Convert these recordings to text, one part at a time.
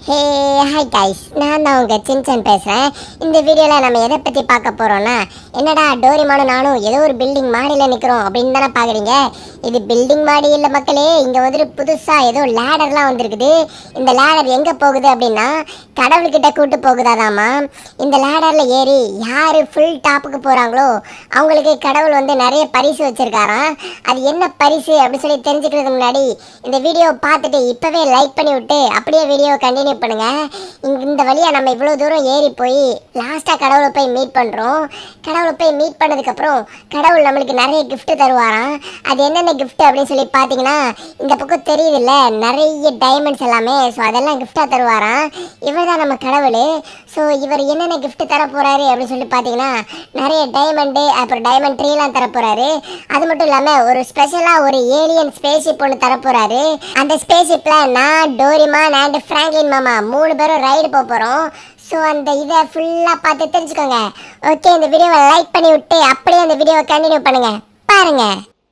Hey hi guys நான் தான் உங்கள் சின்சன் பேசுகிறேன் இந்த வீடியோவில் நம்ம எதை பற்றி பார்க்க போகிறோம்னா என்னடா டோரிமானும் நானும் ஏதோ ஒரு பில்டிங் மாடியில் நிற்கிறோம் அப்படின்னு தானே பார்க்குறீங்க இது பில்டிங் மாடி இல்லை மக்களே இங்கே வந்துட்டு புதுசாக ஏதோ லேடர்லாம் வந்திருக்குது இந்த லேடர் எங்கே போகுது அப்படின்னா கடவுள்கிட்ட கூட்டு போகுதாதாம்மா இந்த லேடரில் ஏறி யார் ஃபுல் டாப்புக்கு போகிறாங்களோ அவங்களுக்கு கடவுள் வந்து நிறைய பரிசு வச்சுருக்காராம் அது என்ன பரிசு அப்படின்னு சொல்லி தெரிஞ்சுக்கிறதுக்கு முன்னாடி இந்த வீடியோவை பார்த்துட்டு இப்போவே லைக் பண்ணி விட்டு அப்படியே வீடியோ கண்டினியூ பண்ணுங்க இங்க இந்த வழியாக நம்ம இவ்வளோ தூரம் ஏறி போய் லாஸ்ட்டாக கடவுளை போய் மீட் பண்ணுறோம் கடவுளை போய் மீட் பண்ணதுக்கப்புறம் கடவுள் நம்மளுக்கு நிறைய gift தருவாராம் அது என்னென்ன gift அப்படின்னு சொல்லி பார்த்தீங்கன்னா இந்த பக்கம் தெரியுதுல்ல நிறைய டைமண்ட்ஸ் எல்லாமே ஸோ அதெல்லாம் gift-ஆ தருவாராம் இவர் தான் நம்ம கடவுள் ஸோ இவர் என்னென்ன gift தர போகிறாரு அப்படின்னு சொல்லி பார்த்தீங்கன்னா நிறைய டைமண்டு அப்புறம் டைமண்ட் ட்ரீலாம் தர போகிறாரு அது மட்டும் இல்லாமல் ஒரு ஸ்பெஷலாக ஒரு ஏலியன் ஸ்பேஸ்ஷிப் ஒன்று தர போகிறாரு அந்த ஸ்பேஸ்ஷிப்பில் நான் டோரிமான் அண்ட் ஃப்ராங்க்லின் மாமா மூணு பேரும் ரைடு போக போகிறோம் ஸோ அந்த இதை ஃபுல்லாக பார்த்து தெரிஞ்சுக்கோங்க ஓகே இந்த வீடியோவை லைக் பண்ணி விட்டு அப்படியே அந்த வீடியோவை கண்டினியூ பண்ணுங்க பாருங்க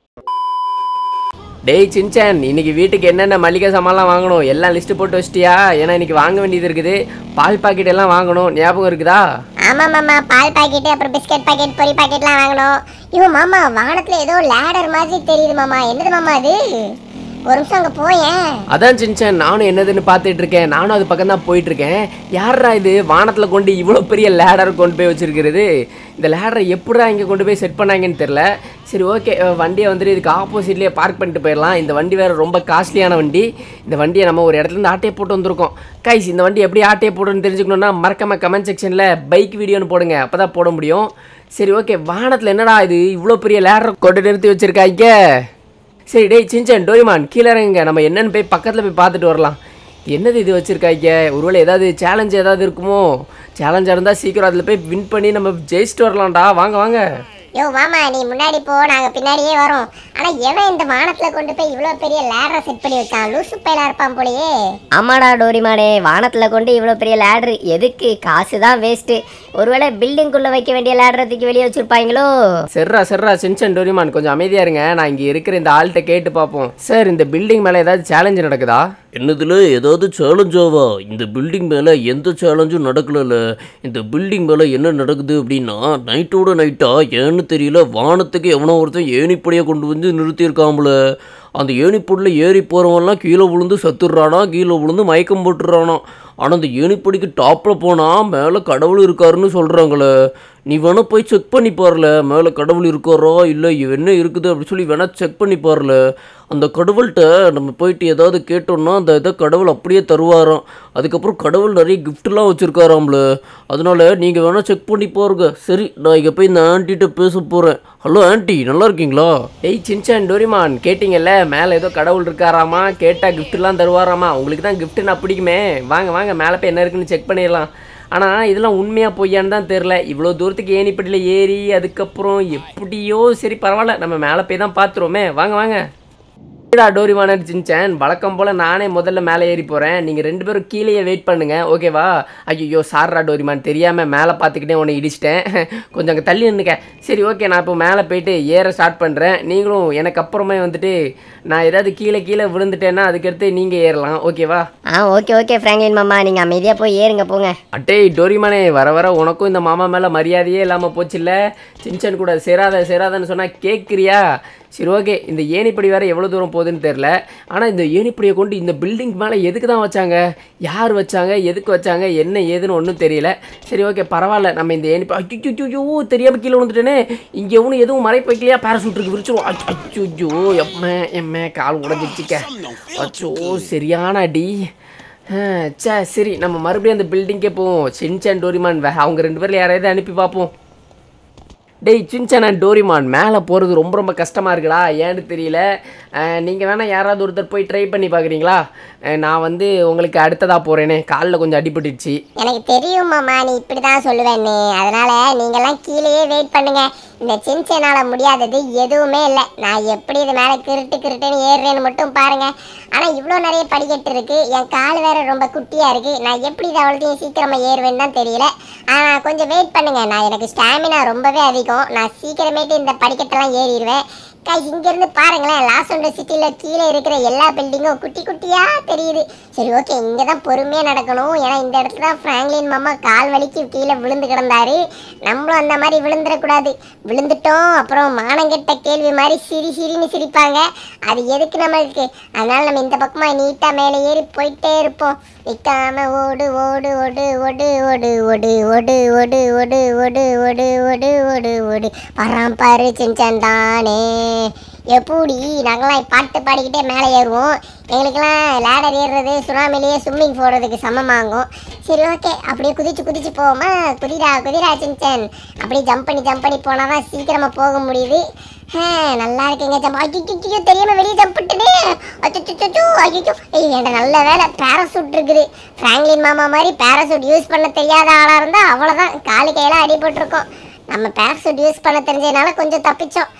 டேய் சின்சான் இன்னைக்கு வீட்டுக்கு என்னென்ன மளிகை சாமான்லாம் வாங்கணும் எல்லாம் லிஸ்ட் போட்டு வச்சிட்டியா ஏன்னா இன்னைக்கு வாங்க வேண்டியது இருக்குது பால் பாக்கெட் எல்லாம் வாங்கணும் ஞாபகம் இருக்குதா ஆமாம் மாமா பால் பாக்கெட்டு அப்புறம் பிஸ்கட் பாக்கெட் பொரி பாக்கெட்லாம் வாங்கணும் ஐயோ மாமா வானத்தில் ஏதோ லேடர் மாதிரி தெரியுது மாமா என்னது மாமா அது ஒரு நிமிஷம் அங்கே போயேன் அதான் சின்சான் நானும் என்னதுன்னு பார்த்துட்டு இருக்கேன் நானும் அது பக்கம் தான் போயிட்டு இருக்கேன் யாரா இது வானத்தில் கொண்டு இவ்வளோ பெரிய லேடர் கொண்டு போய் வச்சிருக்கிறது இந்த லேடரை எப்படிடா இங்கே கொண்டு போய் செட் பண்ணாங்கன்னு தெரில சரி ஓகே வண்டியை வந்துட்டு இதுக்கு ஆப்போசிட்லேயே பார்க் பண்ணிட்டு போயிடலாம் இந்த வண்டி வேறு ரொம்ப காஸ்ட்லியான வண்டி இந்த வண்டியை நம்ம ஒரு இடத்துல இருந்து ஆட்டையை போட்டு வந்திருக்கோம் கைஸ் இந்த வண்டி எப்படி ஆட்டையை போடுன்னு தெரிஞ்சுக்கணுன்னா மறக்காம கமெண்ட் செக்ஷனில் பைக் வீடியோன்னு போடுங்க அப்போ தான் போட முடியும் சரி ஓகே வானத்தில் என்னடா இது இவ்வளோ பெரிய லேடரை கொண்டு நிறுத்தி வச்சிருக்காங்க சரி டேய் சின்சன் டோரிமான் கீழே இறங்குங்க நம்ம என்னன்னு போய் பக்கத்தில் போய் பார்த்துட்டு வரலாம் என்னது இது வச்சுருக்காங்க ஒருவேளை ஏதாவது சேலஞ்ச் ஏதாவது இருக்குமோ சேலஞ்சாக இருந்தால் சீக்கிரம் அதில் போய் வின் பண்ணி நம்ம ஜெயிச்சுட்டு வரலாம்டா வாங்க வாங்க யோ மாமா நீ முன்னாடி போ நாங்கள் பின்னாடியே வரோம் ஆனால் எவன் இந்த வானத்தில் கொண்டு போய் இவ்வளோ பெரிய லேடரை செட் பண்ணி வச்சான் லூசு பையலா இருப்பான் போலயே ஆமாடா டோரிமானே வானத்தில் கொண்டு இவ்வளோ பெரிய லேட்ரு எதுக்கு காசு தான் வேஸ்ட்டு ஒருவேளை பில்டிங்குள்ளே வைக்க வேண்டிய லேடரை தூக்கி வெளியே வச்சுருப்பாங்களோ செர்ரா செர்ரா சின்சன் டோரிமான் கொஞ்சம் அமைதியாக இருங்க நான் இங்கே இருக்கிற இந்த ஆள்கிட்ட கேட்டு பார்ப்போம் சார் இந்த பில்டிங் மேலே ஏதாவது சேலஞ்சு நடக்குதா என்னதுல ஏதாவது சேலஞ்சாவா இந்த பில்டிங் மேலே எந்த சேலஞ்சும் நடக்கலல இந்த பில்டிங் மேலே என்ன நடக்குது அப்படின்னா நைட்டோட நைட்டா ஏன்னு தெரியல வானத்துக்கு எவனோ ஒருத்தன் ஏணிப்படியை கொண்டு வந்து நிறுத்தியிருக்காமல அந்த ஏணிப்படியில் ஏறி போகிறவன்லாம் கீழே விழுந்து சத்துடுறானா கீழே விழுந்து மயக்கம் போட்டுறானா ஆனால் அந்த ஏணிப்படிக்கு டாப்பில் போனால் மேலே கடவுள் இருக்காருன்னு சொல்கிறாங்களே நீ வேணா போய் செக் பண்ணி பாருல மேலே கடவுள் இருக்காரா இல்லை என்ன இருக்குது அப்படி சொல்லி வேணா செக் பண்ணி பாருல அந்த கடவுள்கிட்ட நம்ம போயிட்டு ஏதாவது கேட்டோம்னா அந்த இதை கடவுள் அப்படியே தருவாராம் அதுக்கப்புறம் கடவுள் நிறைய கிஃப்ட்லாம் வச்சுருக்காராம்ல அதனால நீங்கள் வேணா செக் பண்ணி பாருங்க சரி நான் இங்கே போய் இந்த ஆன்ட்டிகிட்ட பேச போகிறேன் ஹலோ ஆன்ட்டி நல்லா இருக்கீங்களா டேய் சின்சன் டோரிமான் கேட்டிங்கல்ல மேலே ஏதோ கடவுள் இருக்காராமா கேட்டால் கிஃப்ட்லாம் தருவாராமா உங்களுக்கு தான் gift நான் பிடிக்குமே வாங்க வாங்க மேலே போய் என்ன இருக்குன்னு செக் பண்ணிடலாம் ஆனால் இதெல்லாம் உண்மையாக பொய்யான்னு தான் தெரில இவ்வளோ தூரத்துக்கு ஏணிப்படியில் ஏறி அதுக்கப்புறம் எப்படியோ சரி பரவாயில்ல நம்ம மேலே போய் தான் பார்த்துருவோமே வாங்க வாங்க டா டோரிமானர் சின்சன் வழக்கம் போல் நானே முதல்ல மேலே ஏறி போகிறேன் நீங்கள் ரெண்டு பேரும் கீழேயே வெயிட் பண்ணுங்க ஓகேவா ஐயோ சார்ரா டோரிமான் தெரியாமல் மேலே பார்த்துக்கிட்டே உன்னை இடிச்சிட்டேன் கொஞ்சம் அங்கே தள்ளி நின்னுக்க சரி ஓகே நான் இப்போ மேலே போயிட்டு ஏற ஸ்டார்ட் பண்ணுறேன் நீங்களும் எனக்கு அப்புறமே வந்துட்டு நான் ஏதாவது கீழே கீழே விழுந்துட்டேன்னா அதுக்கடுத்து நீங்கள் ஏறலாம் ஓகேவா ஆ ஓகே ஓகே ஃப்ராங்க்லின் மாமா நீங்கள் அமைதியாக போய் ஏறுங்க போங்க அட்டேய் டோரிமானே வர வர உனக்கும் இந்த மாமா மேலே மரியாதையே இல்லாமல் போச்சுல்ல சின்சன் கூட சேராத சேராதன்னு சொன்னால் கேட்குறியா சரி ஓகே இந்த ஏணிப்படி வேற எவ்வளோ தூரம் போகுதுன்னு தெரில ஆனால் இந்த ஏணிப்படியை கொண்டு இந்த பில்டிங் மேலே எதுக்கு தான் வச்சாங்க யார் வச்சாங்க எதுக்கு வச்சாங்க என்ன ஏதுன்னு ஒன்றும் தெரியல சரி ஓகே பரவாயில்ல நம்ம இந்த ஏணிப்படி அச்சோ தெரியாமல் கீழே விழுந்துட்டேனே இங்கே எவனும் எதுவும் மறைப்பு வைக்கலையா பேரசூட் இருக்கு விரிச்சிருவோம் அச்சோ எம்ம எம்ம கால் உடஞ்சிச்சிக்க அச்சோ சரியான அடி ஆ, ச்சே சரி நம்ம மறுபடியும் அந்த பில்டிங்கே போவோம் சின்சான் டோரிமான் வே- அவங்க ரெண்டு பேரில் யாரையாவது அனுப்பி பார்ப்போம் டேய் சின்சான் அண்ட் டோரிமான் மேலே போகிறது ரொம்ப ரொம்ப கஷ்டமாக இருக்குடா ஏன்னு தெரியல நீங்கள் வேணால் யாராவது ஒருத்தர் போய் ட்ரை பண்ணி பார்க்குறீங்களா நான் வந்து உங்களுக்கு அடுத்ததாக போகிறேனே காலில் கொஞ்சம் அடிபட்டுடுச்சு எனக்கு தெரியும் மாமா நீ இப்படி தான் சொல்லுவேன்னு அதனால நீங்கெல்லாம் கீழேயே வெயிட் பண்ணுங்க இந்த சின்சனால முடியாதது எதுவுமே இல்லை நான் எப்படி இது மேலே கிருட்டு கிருட்டுன்னு ஏறுறேன்னு மட்டும் பாருங்க ஆனால் இவ்வளோ நிறைய படிக்கட்டு இருக்கு என் கால் வேற ரொம்ப குட்டியாக இருக்கு நான் எப்படி இதை அவ்வளோத்தையும் சீக்கிரமாக ஏறுவேன்னு தான் தெரியல ஆனால் கொஞ்சம் வெயிட் பண்ணுங்க நான் எனக்கு ஸ்டாமினா ரொம்பவே அதிகம் நான் சீக்கிரமேட்டு இந்த படிக்கட்டெல்லாம் ஏறிடுவேன் கைஸ் இங்க இருந்து பாருங்களேன் லாஸ் ஒன்ற சிட்டில கீழே இருக்கிற எல்லா பில்டிங்கும் குட்டி குட்டியா தெரியுது சரி ஓகே இங்க தான் பொறுமையா நடக்கணும் ஏன்னா இந்த இடத்துல தான் பிராங்க்லின் மாமா கால் வலிக்கு கீழே விழுந்து கிடந்தாரு நம்மளும் அந்த மாதிரி விழுந்துடக்கூடாது விழுந்துட்டோம் அப்புறம் மானங்கெட்ட கேள்வி மாதிரி சிரி சிரின்னு சிரிப்பாங்க அது எதுக்கு நம்மளுக்கு அதனால நம்ம இந்த பக்கமா நீட்டா மேலே ஏறி போயிட்டே இருப்போம் நிக்காம ஓடு ஓடு ஓடு ஓடு ஓடு ஓடு ஓடு ஓடு ஓடு ஓடு ஓடு ஓடு ஓடு ஓடு வரான் பாரு சின்சான் தானே எப்படி நாங்களாம் பாட்டு பாடிக்கிட்டே மேலே ஏறுவோம் எங்களுக்கெல்லாம் லேடர் ஏறுறது சுனாமிலேயே ஸ்விம்மிங் போடுறதுக்கு சமமாகும் சரி ஓகே அப்படியே குதிச்சு குதிச்சு போவோமா குதிரா குதிரா சின்சன் அப்படியே ஜம்ப் பண்ணி ஜம்ப் பண்ணி போனால் தான் சீக்கிரமாக போக முடியுது ஆ, நல்லா இருக்குங்க ஜம்ப் ஐயோ தெரியாம வெளியே ஜம்ப் பண்ணிட்டேனே அச்சோ ஐயோ ஏய் என்கிட்ட நல்ல வேலை பேராசூட் இருக்குது ஃப்ராங்க்லின் மாமா மாதிரி பேராசூட் யூஸ் பண்ண தெரியாத ஆளாக இருந்தால் அவ்வளோதான் காலு கையெல்லாம் அடிபட்டிருக்கோம் நம்ம பேராசூட் யூஸ் பண்ண தெரிஞ்சதுனால கொஞ்சம் தப்பிச்சோம்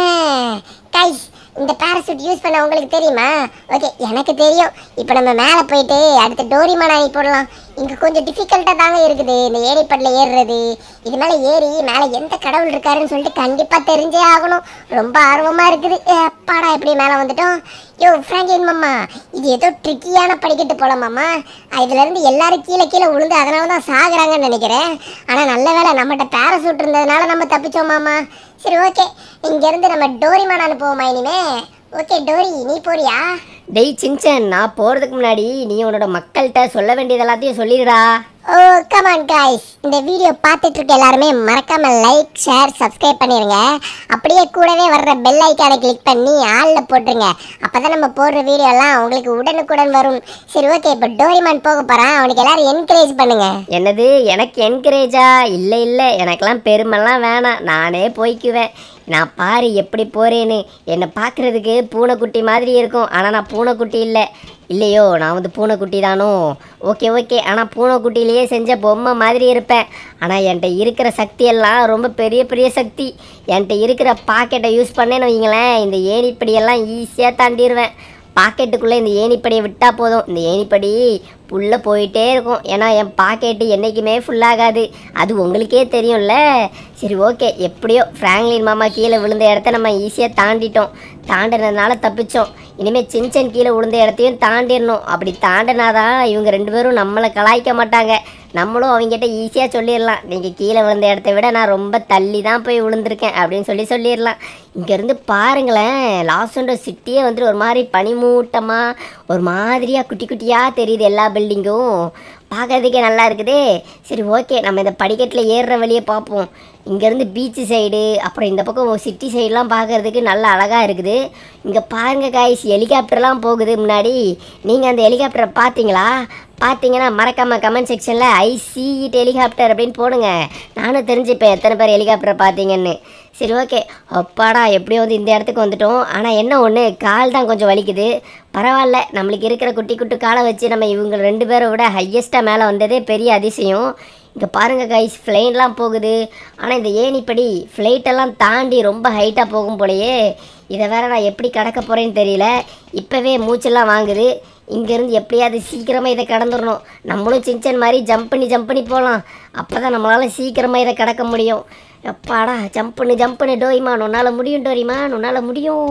கைஸ் இந்த பேராசூட் யூஸ் பண்ண உங்களுக்கு தெரியுமா ஓகே எனக்கு தெரியும் இப்போ நம்ம மேலே போயிட்டு அடுத்து டோரிமான் ஆகி போடலாம் இங்கே கொஞ்சம் டிஃபிகல்ட்டாக தாங்க இருக்குது இந்த ஏரிப்பட்டில் ஏறுறது இது மேலே ஏறி மேலே எந்த கடவுள் இருக்காருன்னு சொல்லிட்டு கண்டிப்பாக தெரிஞ்சே ஆகணும் ரொம்ப ஆர்வமாக இருக்குது ஏ, அப்பாடா எப்படி மேலே வந்துட்டோம் யோ ஃப்ராங்கின் மாமா இது ஏதோ ட்ரிக்கியான படிக்கட்டு போல மாமா இதுலேருந்து எல்லாரும் கீழே கீழே விழுந்து அதனால தான் சாகுறாங்கன்னு நினைக்கிறேன் ஆனால் நல்ல வேளை நம்மகிட்ட பேராசூட் இருந்ததுனால நம்ம தப்பிச்சோம் மாமா சரி ஓகே இங்கேருந்து நம்ம டோரிமான் அனுப்புவோமா இனிமே ஓகே டோரி நீ போறியா டேய் சின்சன் நான் போகிறதுக்கு முன்னாடி நீ உன்னோட மக்கள்கிட்ட சொல்ல வேண்டியது எல்லாத்தையும் சொல்லிடுடா ஓ கமான் காய்ஸ் இந்த வீடியோ பார்த்துட்டு இருக்க எல்லாருமே மறக்காம லைக் ஷேர் சப்ஸ்கிரைப் பண்ணிருங்க அப்படியே கூடவே வர்ற பெல் ஐக்கானை கிளிக் பண்ணி ஆளில் போட்டுருங்க அப்பதான் நம்ம போடுற வீடியோலாம் உங்களுக்கு உடனுக்குடன் வரும் சரி ஓகே இப்போ டோரிமான் போக போறான் அவனுக்கு எல்லாரும் என்கரேஜ் பண்ணுங்க என்னது எனக்கு என்கரேஜா இல்லை இல்லை எனக்கெல்லாம் பெருமைலாம் வேணாம் நானே போய்க்குவேன் நான் பாரு எப்படி போகிறேன்னு என்னை பார்க்குறதுக்கு பூனைக்குட்டி மாதிரி இருக்கும் ஆனால் நான் பூனைக்குட்டி இல்லை இல்லையோ நான் வந்து பூனைக்குட்டி தானோ ஓகே ஓகே ஆனால் பூனைக்குட்டிலேயே செஞ்ச பொம்மை மாதிரி இருப்பேன் ஆனால் என்கிட்ட இருக்கிற சக்தி எல்லாம் ரொம்ப பெரிய பெரிய சக்தி என்கிட்ட இருக்கிற பாக்கெட்டை யூஸ் பண்ணேன்னு வைங்களேன் இந்த ஏணிப்படியெல்லாம் ஈஸியாக தாண்டிடுவேன் பாக்கெட்டுக்குள்ளே இந்த ஏணிப்படியை விட்டால் போதும் இந்த ஏணிப்படி புல்ல போயிட்டே இருக்கும் ஏன்னா என் பாக்கெட்டு என்றைக்குமே ஃபுல்லாகாது அது உங்களுக்கே தெரியும்ல சரி ஓகே எப்படியோ ஃப்ராங்க்லின் மாமா கீழே விழுந்த இடத்த நம்ம ஈஸியாக தாண்டிட்டோம் தாண்டினதுனால தப்பிச்சோம் இனிமேல் சின்சன் கீழே விழுந்த இடத்தையும் தாண்டிடணும் அப்படி தாண்டினாதான் இவங்க ரெண்டு பேரும் நம்மளை கலாய்க்க மாட்டாங்க நம்மளும் அவங்ககிட்ட ஈஸியாக சொல்லிடலாம் நீங்கள் கீழே விழுந்த இடத்த விட நான் ரொம்ப தள்ளி தான் போய் விழுந்திருக்கேன் அப்படின்னு சொல்லி சொல்லிடலாம் இங்கேருந்து பாருங்களேன் லாஸ்டோட சிட்டியே வந்துட்டு ஒரு மாதிரி பனிமூட்டமாக ஒரு மாதிரியாக குட்டி குட்டியாக தெரியுது எல்லா பில்டிங்கும் பார்க்கறதுக்கே நல்லா இருக்குதே சரி ஓகே நம்ம இந்த படிக்கட்டில் ஏறுற வழியை பார்ப்போம் இங்கேருந்து பீச்சு சைடு அப்புறம் இந்த பக்கம் சிட்டி சைடுலாம் பார்க்கறதுக்கு நல்லா அழகாக இருக்குது இங்கே பாருங்க காய்ஸ் ஹெலிகாப்டர்லாம் போகுது முன்னாடி நீங்கள் அந்த ஹெலிகாப்டரை பார்த்தீங்களா பார்த்தீங்கன்னா மறக்காமல் கமெண்ட் செக்ஷனில் ஐ சி இட் ஹெலிகாப்டர் அப்படின்னு போடுங்க நானும் தெரிஞ்சுப்பேன் எத்தனை பேர் ஹெலிகாப்டரை பார்த்தீங்கன்னு சரி ஓகே அப்பாடா எப்படியோ வந்து இந்த இடத்துக்கு வந்துட்டோம் ஆனால் என்ன ஒன்று கால் தான் கொஞ்சம் வலிக்குது பரவாயில்ல நம்மளுக்கு இருக்கிற குட்டி குட்டி காலை வச்சு நம்ம இவங்க ரெண்டு பேரை விட ஹையஸ்ட்டாக மேலே வந்ததே பெரிய அதிசயம் இங்கே பாருங்கள் கைஸ் ஃப்ளைன்லாம் போகுது ஆனால் இந்த ஏணிப்படி ஃப்ளைட்டெல்லாம் தாண்டி ரொம்ப ஹைட்டாக போகும் போலயே இதை வேற நான் எப்படி கடக்க போகிறேன்னு தெரியல இப்போவே மூச்செல்லாம் வாங்குது இங்கேருந்து எப்படியாவது சீக்கிரமாக இதை கடந்துடணும் நம்மளும் சின்சன் மாதிரி ஜம்ப் பண்ணி ஜம்ப் பண்ணி போகலாம் அப்போ தான் நம்மளால் சீக்கிரமாக இதை கடக்க முடியும் அப்பாடா ஜம்ப் பண்ணு ஜம்ப் பண்ணு டோரிமான் உன்னால் முடியும் டோரிமான் உன்னால் முடியும்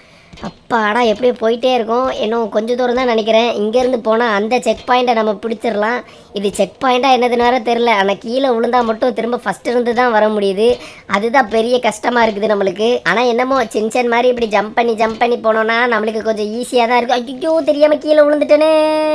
அப்பாடா எப்படியோ போயிட்டே இருக்கும் இன்னும் கொஞ்சம் தூரம் தான் நினைக்கிறேன் இங்கேருந்து போனால் அந்த செக் பாயிண்ட்டை நம்ம பிடிச்சிடலாம் இது செக் பாயிண்ட்டாக என்னதுன்னு வேற தெரில ஆனால் கீழே விழுந்தா மட்டும் திரும்ப ஃபஸ்ட் இருந்து தான் வர முடியுது அதுதான் பெரிய கஷ்டமாக இருக்குது நம்மளுக்கு ஆனால் என்னமோ சின்சன் மாதிரி இப்படி ஜம்ப் பண்ணி ஜம்ப் பண்ணி போனோன்னா நம்மளுக்கு கொஞ்சம் ஈஸியாக தான் இருக்கும் ஐயோ தெரியாமல் கீழே விழுந்துட்டேனே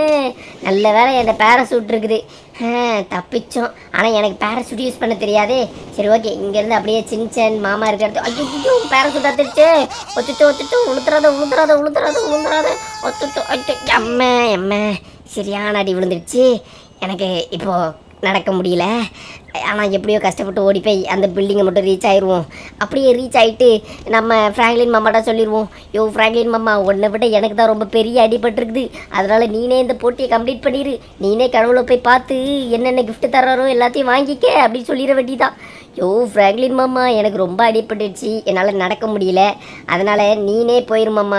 நல்ல வேலை இந்த பேராசூட் இருக்குது ஆ, தப்பிச்சோம் ஆனால் எனக்கு பேராசூட் யூஸ் பண்ண தெரியாதே சரி ஓகே இங்கேருந்து அப்படியே சின்சன் மாமா இருக்கிற இடத்து ஐயோ பேராசூட் அத்துருச்சு ஒத்துட்டு ஒத்துட்டு உளுத்துறாத உளுத்துறாத உளுத்துறாத உளுத்துறாத ஒத்துட்டு ஒத்து எம்ம எம்ம சரியான அடி விழுந்துருச்சு எனக்கு இப்போ நடக்க முடியல ஆனால் எப்படியோ கஷ்டப்பட்டு ஓடி போய் அந்த பில்டிங்கை மட்டும் ரீச் ஆயிடுவோம் அப்படியே ரீச் ஆகிட்டு நம்ம ஃப்ராங்க்லின் மாமாட்ட சொல்லிடுவோம் யோ ஃப்ராங்க்லின் மாமா உன்னை விட எனக்கு தான் ரொம்ப பெரிய அடிபட்டிருக்குது அதனால் நீனே இந்த போட்டியை கம்ப்ளீட் பண்ணிடு நீனே கடவுளை போய் பார்த்து என்னென்ன gift தர்றாரோ எல்லாத்தையும் வாங்கிக்க அப்படின்னு சொல்லிட வேண்டியதான் யோ ஃப்ராங்க்லின் மாமா எனக்கு ரொம்ப அடிபட்டுடுச்சு என்னால் நடக்க முடியல அதனால் நீனே போயிரு மாமா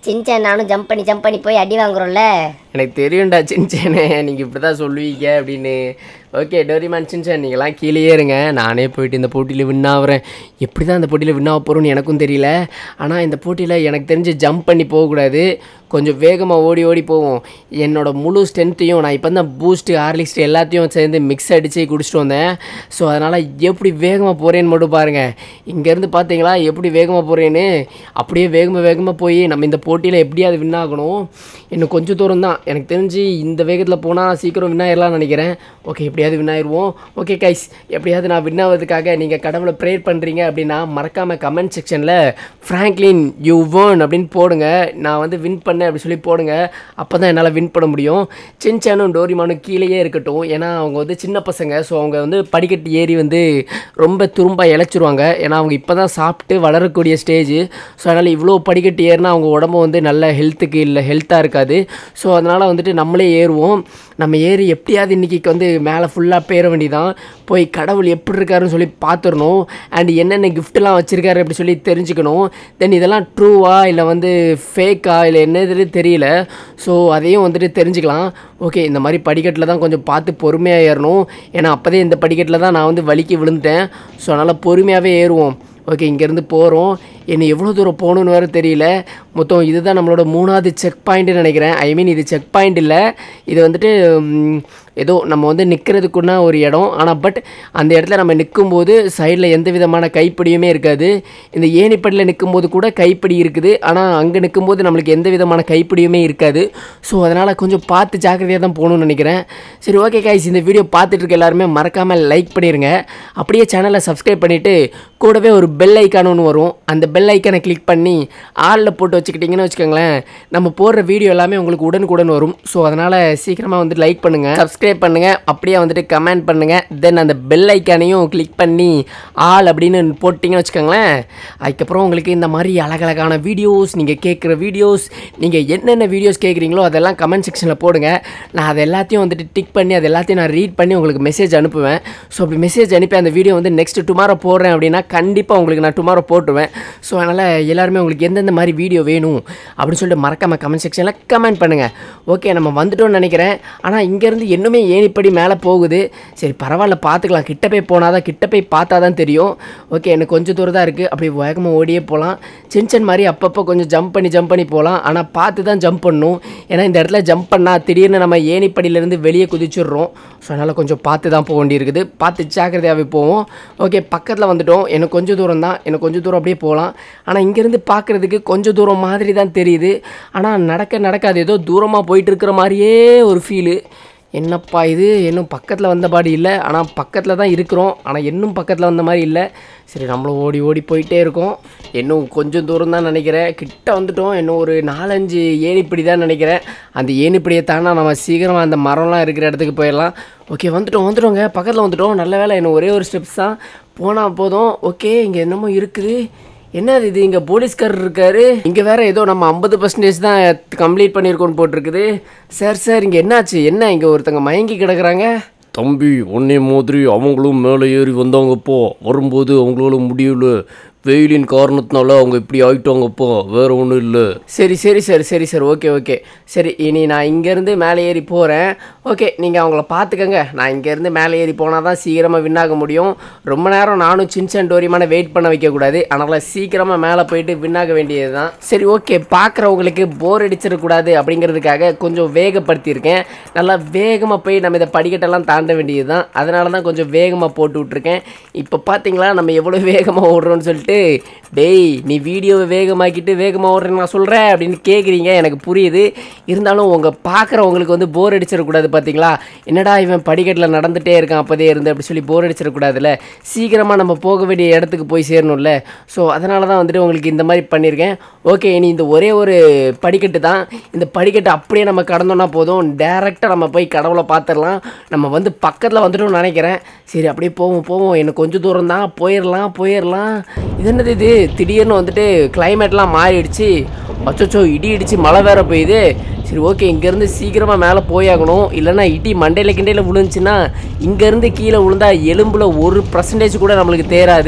சின்சான் நானும் ஜம்ப் பண்ணி ஜம்ப் பண்ணி போய் அடி வாங்குறோம்ல எனக்கு தெரியும்டா சின்சேனே நீங்கள் இப்படி தான் சொல்லுவீங்க அப்படின்னு ஓகே டோரிமான் சின்சேன் நீங்களாம் கீழேயே இருங்க நானே போயிட்டு இந்த போட்டியில் வின் ஆகுறேன் எப்படி தான் இந்த போட்டியில் வின் ஆக போகிறோன்னு எனக்கும் தெரியல ஆனால் இந்த போட்டியில் எனக்கு தெரிஞ்சு ஜம்ப் பண்ணி போகக்கூடாது கொஞ்சம் வேகமாக ஓடி ஓடி போவோம் என்னோட முழு ஸ்ட்ரென்த்தையும் நான் இப்போ தான் பூஸ்ட்டு ஹார்லிக்ஸ்ட் எல்லாத்தையும் சேர்ந்து மிக்ஸ் அடித்து குடிச்சிட்டு வந்தேன் ஸோ அதனால் எப்படி வேகமாக போகிறேன்னு மட்டும் பாருங்கள் இங்கேருந்து பார்த்தீங்களா எப்படி வேகமாக போகிறேன்னு அப்படியே வேகமாக வேகமாக போய் நம்ம இந்த போட்டியில் எப்படியாவது வின் ஆகணும் இன்னும் கொஞ்சம் தூரம் தான் எனக்கு தெரிஞ்சு இந்த வேகத்தில் போனால் சீக்கிரம் வின் ஆயிடலாம்னு நினைக்கிறேன் ஓகே எப்படியாவது வின் ஆயிடுவோம் ஓகே கைஸ் எப்படியாவது நான் வின் ஆகிறதுக்காக நீங்கள் கடவுளை ப்ரேயர் பண்ணுறீங்க அப்படின்னா மறக்காமல் கமெண்ட் செக்ஷனில் ஃப்ராங்க்லின் யூ won அப்படின்னு போடுங்க நான் வந்து வின் பண்ணேன் அப்படி சொல்லி போடுங்க அப்போ தான் என்னால் வின் பண்ண முடியும் சின்சானும் டோரிமானும் கீழேயே இருக்கட்டும் ஏன்னா அவங்க வந்து சின்ன பசங்க ஸோ அவங்க வந்து படிக்கட்டு ஏறி வந்து ரொம்ப துரும்பா இழைச்சிருவாங்க ஏன்னா அவங்க இப்போ தான் சாப்பிட்டு வளரக்கூடிய ஸ்டேஜ் ஸோ அதனால் இவ்வளோ படிக்கட்டு ஏறினா அவங்க உடம்பு வந்து நல்ல ஹெல்த்துக்கு இல்லை ஹெல்த்தாக இருக்காது ஸோ அதனால் வந்துட்டு நம்மளே ஏறுவோம் நம்ம ஏறி எப்படியாவது இன்றைக்கி வந்து மேலே ஃபுல்லாக பேர வேண்டியதான் போய் கடவுள் எப்படி இருக்காருன்னு சொல்லி பார்த்துடணும் அண்ட் என்னென்ன கிஃப்ட்லாம் வச்சுருக்காரு அப்படி சொல்லி தெரிஞ்சுக்கணும் தென் இதெல்லாம் ட்ரூவா இல்லை வந்து ஃபேக்கா இல்லை என்னது தெரியல ஸோ அதையும் வந்துட்டு தெரிஞ்சுக்கலாம் ஓகே இந்த மாதிரி படிக்கட்டில் தான் கொஞ்சம் பார்த்து பொறுமையாக ஏறணும் ஏன்னா அப்போதே இந்த படிக்கட்டில் தான் நான் வந்து வலிக்கு விழுந்துட்டேன் ஸோ அதனால் பொறுமையாகவே ஏறுவோம் ஓகே இங்கேருந்து போகிறோம் என்ன எவ்வளோ தூரம் போகணுன்னு வேறு தெரியல மொத்தம் இதுதான் நம்மளோட மூணாவது செக் பாயிண்ட்டுன்னு நினைக்கிறேன் ஐ மீன் இது செக் பாயிண்ட் இல்லை இது வந்துட்டு ம், ஏதோ நம்ம வந்து நிற்கிறதுக்குன்னா ஒரு இடம் ஆனால் பட் அந்த இடத்துல நம்ம நிற்கும்போது சைடில் எந்த விதமான கைப்பிடியுமே இருக்காது இந்த ஏணிப்படியில் நிற்கும்போது கூட கைப்பிடி இருக்குது ஆனால் அங்கே நிற்கும்போது நம்மளுக்கு எந்த விதமான கைப்பிடியுமே இருக்காது ஸோ அதனால் கொஞ்சம் பார்த்து ஜாக்கிரதையாக தான் போகணும்னு நினைக்கிறேன் சரி ஓகே கைஸ் இந்த வீடியோ பார்த்துட்டு இருக்க எல்லாருமே மறக்காமல் லைக் பண்ணிடுங்க அப்படியே சேனலை சப்ஸ்கிரைப் பண்ணிவிட்டு கூடவே ஒரு பெல் ஐக்கான் ஒன்று வரும் அந்த பெல் ஐக்கானை கிளிக் பண்ணி ஆளில் போட்டு வச்சுக்கிட்டிங்கன்னு வச்சுக்கோங்களேன் நம்ம போடுற வீடியோ எல்லாமே உங்களுக்கு உடனுக்குடன் வரும் ஸோ அதனால் சீக்கிரமாக வந்து லைக் பண்ணுங்கள் சப்ஸ்கிரைப் பண்ணுங்கள் அப்படியே வந்துட்டு கமெண்ட் பண்ணுங்கள் தென் அந்த பெல் ஐக்கானையும் கிளிக் பண்ணி ஆல் அப்படின்னு போட்டிங்கன்னு வச்சுக்கோங்களேன் அதுக்கப்புறம் உங்களுக்கு இந்த மாதிரி அழகழகான வீடியோஸ் நீங்கள் கேட்குற வீடியோஸ் நீங்கள் என்னென்ன வீடியோஸ் கேட்குறீங்களோ அதெல்லாம் கமெண்ட் செக்ஷனில் போடுங்க நான் அது எல்லாத்தையும் வந்துட்டு டிக் பண்ணி அது எல்லாத்தையும் நான் ரீட் பண்ணி உங்களுக்கு மெசேஜ் அனுப்புவேன் ஸோ அப்படி மெசேஜ் அனுப்பி அந்த வீடியோ வந்து நெக்ஸ்ட் டுமாரோ போடுறேன் அப்படின்னா கண்டிப்பாக உங்களுக்கு நான் டுமாரோ போட்டுருவேன் ஸோ அதனால் எல்லாருமே உங்களுக்கு எந்தெந்த மாதிரி வீடியோ வேணும் அப்படின்னு சொல்லிட்டு மறக்காம கமெண்ட் செக்ஷனில் கமெண்ட் பண்ணுங்கள் ஓகே நம்ம வந்துட்டோம்னு நினைக்கிறேன் ஆனால் இங்கேருந்து இன்னுமே ஏணிப்படி மேலே போகுது சரி பரவாயில்ல பார்த்துக்கலாம் கிட்ட போய் போனால் தான் கிட்ட போய் பார்த்தா தான் தெரியும் ஓகே எனக்கு கொஞ்சம் தூரம் தான் இருக்குது அப்படி வேகமாக ஓடியே போகலாம் சின்சன் மாதிரி அப்பப்போ கொஞ்சம் ஜம்ப் பண்ணி ஜம்ப் பண்ணி போகலாம் ஆனால் பார்த்து தான் ஜம்ப் பண்ணணும் ஏன்னா இந்த இடத்துல ஜம்ப் பண்ணால் திடீர்னு நம்ம ஏணிப்படியிலேருந்து வெளியே குதிச்சிடுறோம் ஸோ அதனால் கொஞ்சம் பார்த்து தான் போக வேண்டியிருக்குது பார்த்து ஜாக்கிரதையாகவே போவோம் ஓகே பக்கத்தில் வந்துட்டோம் எனக்கு கொஞ்சம் தூரம் தான் எனக்கு கொஞ்சம் தூரம் அப்படியே போகலாம் ஆனால் இங்கேருந்து பார்க்குறதுக்கு கொஞ்சம் தூரம் மாதிரி தான் தெரியுது ஆனால் நடக்க நடக்காது ஏதோ தூரமாக போயிட்டு இருக்கிற மாதிரியே ஒரு ஃபீலு என்னப்பா இது இன்னும் பக்கத்தில் வந்த பாடி இல்லை ஆனால் பக்கத்தில் தான் இருக்கிறோம் ஆனால் இன்னும் பக்கத்தில் வந்த மாதிரி இல்லை சரி நம்மளும் ஓடி ஓடி போயிட்டே இருக்கோம் இன்னும் கொஞ்சம் தூரம் தான் நினைக்கிறேன் கிட்ட வந்துட்டோம் இன்னும் ஒரு நாலஞ்சு ஏணிப்படி தான் நினைக்கிறேன் அந்த ஏணிப்படியை தாண்டா நம்ம சீக்கிரமாக அந்த மரம்லாம் இருக்கிற இடத்துக்கு போயிடலாம் ஓகே வந்துட்டோம் வந்துட்டோங்க பக்கத்தில் வந்துட்டோம் நல்ல வேலை இன்னும் ஒரே ஒரு ஸ்டெப்ஸ் தான் போனால் போதும் ஓகே இங்கே என்னமோ இருக்குது என்னது இது இங்கே போலீஸ்காரர் இருக்காரு இங்கே வேற ஏதோ நம்ம ஐம்பது பர்சன்டேஜ் தான் கம்ப்ளீட் பண்ணியிருக்கோன்னு போட்டிருக்குது சார் சார் இங்கே என்னாச்சு என்ன இங்கே ஒருத்தங்க மயங்கி கிடக்குறாங்க தம்பி உன்னை மாதிரி அவங்களும் மேலே ஏறி வந்தாங்கப்பா வரும்போது அவங்களால முடியல வெயிலின் காரணத்தினால அவங்க இப்படி ஆயிட்டாங்கப்பா வேற ஒன்றும் இல்லை சரி சரி சார் சரி சார் ஓகே ஓகே சரி இனி நான் இங்கேருந்து மேலே ஏறி போகிறேன் ஓகே நீங்கள் அவங்கள பார்த்துக்கங்க நான் இங்கேருந்து மேலே ஏறி போனால் தான் சீக்கிரமாக win ஆக முடியும் ரொம்ப நேரம் நானும் சின்சன் டோரிமான வெயிட் பண்ண வைக்கக்கூடாது அதனால் சீக்கிரமாக மேலே போயிட்டு win ஆக வேண்டியது தான் சரி ஓகே பார்க்குறவங்களுக்கு போர் அடிச்சிடக்கூடாது அப்படிங்கிறதுக்காக கொஞ்சம் வேகப்படுத்தியிருக்கேன் நல்லா வேகமாக போய் நம்ம இதை படிக்கட்டெல்லாம் தாண்ட வேண்டியது தான் அதனால தான் கொஞ்சம் வேகமாக போட்டு விட்ருக்கேன் இப்போ பார்த்தீங்களா நம்ம எவ்வளோ வேகமாக ஓடுறோம்னு சொல்லிட்டு டேய் நீ வீடியோவை வேகமாக்கிட்டு வேகமாக ஓடுறேன்னு நான் சொல்கிறேன் அப்படின்னு கேட்குறீங்க எனக்கு புரியுது இருந்தாலும் உங்கள் பார்க்குறவங்களுக்கு வந்து போர் அடிச்சிடக்கூடாது பார்த்தீங்களா என்னடா இவன் படிக்கட்டில் நடந்துகிட்டே இருக்கான் அப்போதே இருந்து அப்படி சொல்லி போர் அடிச்சிடக்கூடாதுல்ல சீக்கிரமாக நம்ம போக வேண்டிய இடத்துக்கு போய் சேரணும்ல ஸோ அதனால தான் வந்துட்டு உங்களுக்கு இந்த மாதிரி பண்ணியிருக்கேன் ஓகே இனி இந்த ஒரே ஒரு படிக்கட்டு தான் இந்த படிக்கட்டு அப்படியே நம்ம கடந்தோம்னா போதும் டேரெக்டாக நம்ம போய் கடவுளை பார்த்துடலாம் நம்ம வந்து பக்கத்தில் வந்துட்டோம்னு நினைக்கிறேன் சரி அப்படியே போவோம் போவோம் எனக்கு கொஞ்சம் தூரம் தான் போயிடலாம் போயிடலாம் இது என்னது இது திடீர்னு வந்துட்டு கிளைமேட்லாம் மாறிடுச்சு அச்சோ இடி இடிச்சு மழை வேற பெய்யுது சரி ஓகே இங்கேருந்து சீக்கிரமாக மேலே போயாகணும் இல்லைன்னா இடி மண்டையில் கிண்டையில் விழுந்துச்சுன்னா இங்கேருந்து கீழே விழுந்தா எலும்பில் ஒரு பர்சன்டேஜ் கூட நம்மளுக்கு தேராது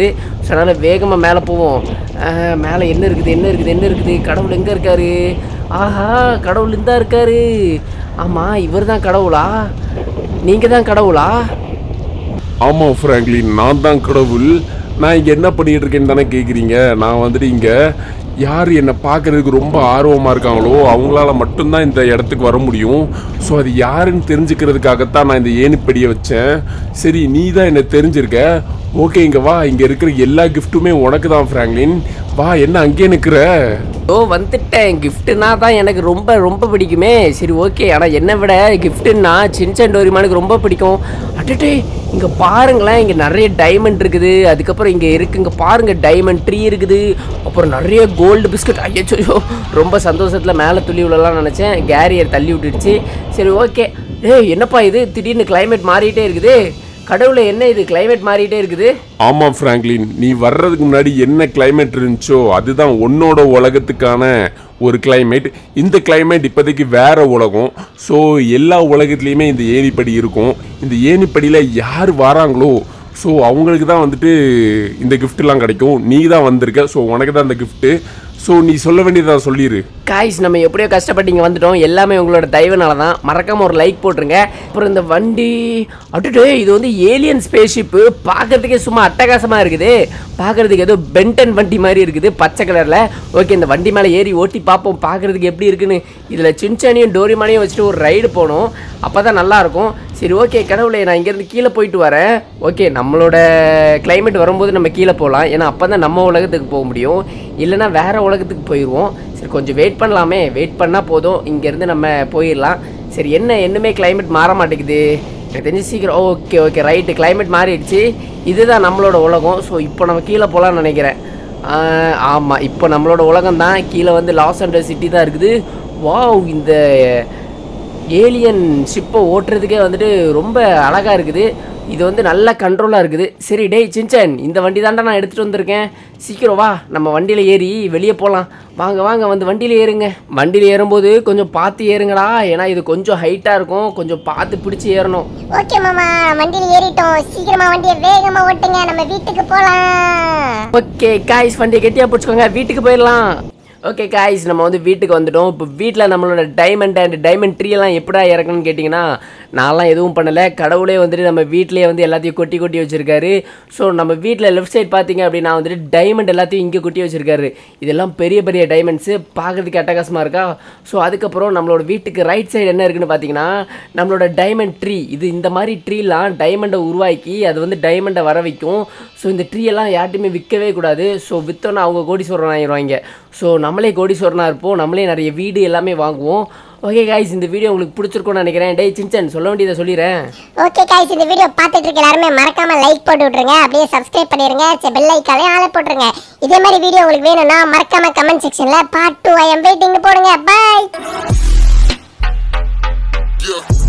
ஸோ அதனால் வேகமாக மேலே போவோம் அஹ், மேலே என்ன இருக்குது என்ன இருக்குது என்ன இருக்குது கடவுள் எங்கே இருக்காரு ஆஹா கடவுள் இந்தா இருக்காரு ஆமாம் இவர் தான் கடவுளா நீங்கள் தான் கடவுளா ஆமாம் ஃப்ராங்க்லின் நான் தான் கடவுள் நான் இங்கே என்ன பண்ணிட்டு இருக்கேன்னு தானே கேட்குறீங்க நான் வந்துட்டு இங்கே யார் என்னை பார்க்கறதுக்கு ரொம்ப ஆர்வமாக இருக்காங்களோ அவங்களால மட்டும்தான் இந்த இடத்துக்கு வர முடியும் ஸோ அது யாருன்னு தெரிஞ்சுக்கிறதுக்காகத்தான் நான் இந்த ஏணிப்படியை வச்சேன் சரி நீ தான் என்னை தெரிஞ்சிருக்க ஓகே இங்கே வா இங்கே இருக்கிற எல்லா கிஃப்ட்டுமே உனக்கு தான் ஃப்ராங்க்லின் வா என்ன அங்கேயே நிற்கிற ஓ வந்துட்டேன் கிஃப்ட்டுனா தான் எனக்கு ரொம்ப ரொம்ப பிடிக்குமே சரி ஓகே ஆனால் என்னை விட கிஃப்ட்டுன்னா சின்சன் டோரிமானுக்கு ரொம்ப பிடிக்கும் அட்டே இங்கே பாருங்களேன் இங்கே நிறைய டைமண்ட் இருக்குது அதுக்கப்புறம் இங்கே இருக்கு இங்கே பாருங்க டைமண்ட் ட்ரீ இருக்குது அப்புறம் நிறைய கோல்டு பிஸ்கட் ஐயோ ரொம்ப சந்தோஷத்தில் மேலே துள்ளி விழலாம் நினச்சேன் கேரியர் தள்ளி விட்டுடுச்சு சரி ஓகே ஏய் என்னப்பா இது திடீர்னு climate மாறிட்டே இருக்குது கடவுளை என்ன இது climate மாறிட்டே இருக்குது ஆமாம் ஃப்ராங்க்லின் நீ வர்றதுக்கு முன்னாடி என்ன climate இருந்துச்சோ அதுதான் உன்னோட உலகத்துக்கான ஒரு climate இந்த climate இப்போதைக்கு வேற உலகம் ஸோ எல்லா உலகத்துலேயுமே இந்த ஏணிப்படி இருக்கும் இந்த ஏணிப்படியில் யார் வராங்களோ ஸோ அவங்களுக்கு தான் வந்துட்டு இந்த giftலாம் கிடைக்கும் நீ தான் வந்திருக்க ஸோ உனக்கு தான் இந்த gift ஸோ நீ சொல்ல வேண்டியதை சொல்லிடு காய்ஸ் நம்ம எப்படியோ கஷ்டப்பட்டு இங்கே வந்துட்டோம் எல்லாமே உங்களோட தயவுனால தான் மறக்காமல் ஒரு லைக் போட்டுருங்க அப்புறம் இந்த வண்டி அட்டுட்டு இது வந்து ஏலியன் ஸ்பேஸ்ஷிப்பு பார்க்கறதுக்கே சும்மா அட்டகாசமாக இருக்குது பார்க்கறதுக்கு ஏதோ பென்டன் வண்டி மாதிரி இருக்குது பச்சை கலரில் ஓகே இந்த வண்டி மேலே ஏறி ஓட்டி பார்ப்போம் பார்க்கறதுக்கு எப்படி இருக்குன்னு இதில் சின்சானியும் டோரிமானையும் வச்சுட்டு ஒரு ரைடு போகணும் அப்போ தான் நல்லாயிருக்கும் சரி ஓகே கடவுளே நான் இங்கேருந்து கீழே போயிட்டு வரேன் ஓகே நம்மளோட climate வரும்போது நம்ம கீழே போகலாம் ஏன்னா அப்போ தான் நம்ம உலகத்துக்கு போக முடியும் இல்லைன்னா வேற உலகத்துக்கு போயிடுவோம் சரி கொஞ்சம் வெயிட் பண்ணலாமே வெயிட் பண்ணால் போதும் இங்கேருந்து நம்ம போயிடலாம் சரி என்ன இன்னுமே climate மாற மாட்டேங்குது எனக்கு தெரிஞ்சு சீக்கிரம் ஓகே ஓகே ரைட்டு climate மாறிடுச்சு இதுதான் நம்மளோட உலகம் ஸோ இப்போ நம்ம கீழே போகலான்னு நினைக்கிறேன் ஆமாம் இப்போ நம்மளோட உலகம் தான் கீழே வந்து லாஸ் அண்டர் சிட்டி தான் இருக்குது வாவ் இந்த ஏலியன் ஷிப்பை ஓட்டுறதுக்கே வந்துட்டு ரொம்ப அழகாக இருக்குது இது வந்து நல்ல கண்ட்ரோலாக இருக்குது சரி டேய் சின்சன் இந்த வண்டி தாண்டா நான் எடுத்துகிட்டு வந்திருக்கேன் சீக்கிரம் வா நம்ம வண்டியில் ஏறி வெளியே போகலாம் வாங்க வாங்க வந்து வண்டியில் ஏறுங்க வண்டியில் ஏறும்போது கொஞ்சம் பார்த்து ஏறுங்கடா ஏன்னா இது கொஞ்சம் ஹைட்டாக இருக்கும் கொஞ்சம் பார்த்து பிடிச்சி ஏறணும் ஓகே மாமா வண்டியில ஏறிட்டோம் சீக்கிரமா வண்டியை வேகமா ஓட்டுங்க நம்ம வீட்டுக்கு போலாம் ஓகே காய்ஸ் வண்டியை கெட்டியாக பிடிச்சிக்கோங்க வீட்டுக்கு போயிடலாம் ஓகே காய்ஸ் நம்ம வந்து வீட்டுக்கு வந்துட்டோம் இப்போ வீட்டில் நம்மளோட டைமண்ட் அண்ட் டைமண்ட் ட்ரீ எல்லாம் எப்படா இறக்கணும்னு கேட்டிங்கன்னா நான்லாம் எதுவும் பண்ணலை கடவுளே வந்துட்டு நம்ம வீட்டிலேயே வந்து எல்லாத்தையும் கொட்டி கொட்டி வச்சிருக்காரு ஸோ நம்ம வீட்டில் லெஃப்ட் சைடு பார்த்தீங்க அப்படின்னா வந்துட்டு டைமண்ட் எல்லாத்தையும் இங்கே கொட்டி வச்சிருக்காரு இதெல்லாம் பெரிய பெரிய டைமண்ட்ஸு பார்க்கறதுக்கு அட்டகாசமாக இருக்கா ஸோ அதுக்கப்புறம் நம்மளோட வீட்டுக்கு ரைட் சைடு என்ன இருக்குன்னு பார்த்தீங்கன்னா நம்மளோட டைமண்ட் ட்ரீ இது இந்த மாதிரி ட்ரீலாம் டைமண்டை உருவாக்கி அது வந்து டைமண்டை வர வைக்கும் ஸோ இந்த ட்ரீ எல்லாம் யார்ட்டையுமே விற்கவே கூடாது ஸோ விற்றோன்னா அவங்க கோடீஸ்வரன் ஆகிடுவாங்க ஸோ நம்மளே கோடீஸ்வரனாக இருப்போம் நம்மளே நிறைய வீடு எல்லாமே வாங்குவோம் ஓகே காய்ஸ் இந்த வீடியோ உங்களுக்கு பிடிச்சிருக்கும்னு நினைக்கிறேன் டேய் சின்சன் சொல்ல வேண்டியதை சொல்லிடுறேன் ஓகே காய்ஸ் இந்த வீடியோ பார்த்துட்டு இருக்க எல்லாருமே மறக்காம லைக் போட்டு விட்டுருங்க அப்படியே சப்ஸ்கிரைப் பண்ணிருங்க பெல் ஐக்கானே ஆள போட்டுருங்க இதே மாதிரி வீடியோ உங்களுக்கு வேணும்னா மறக்காம கமெண்ட் செக்ஷன்ல part two I am waiting போடுங்க பாய் Yeah.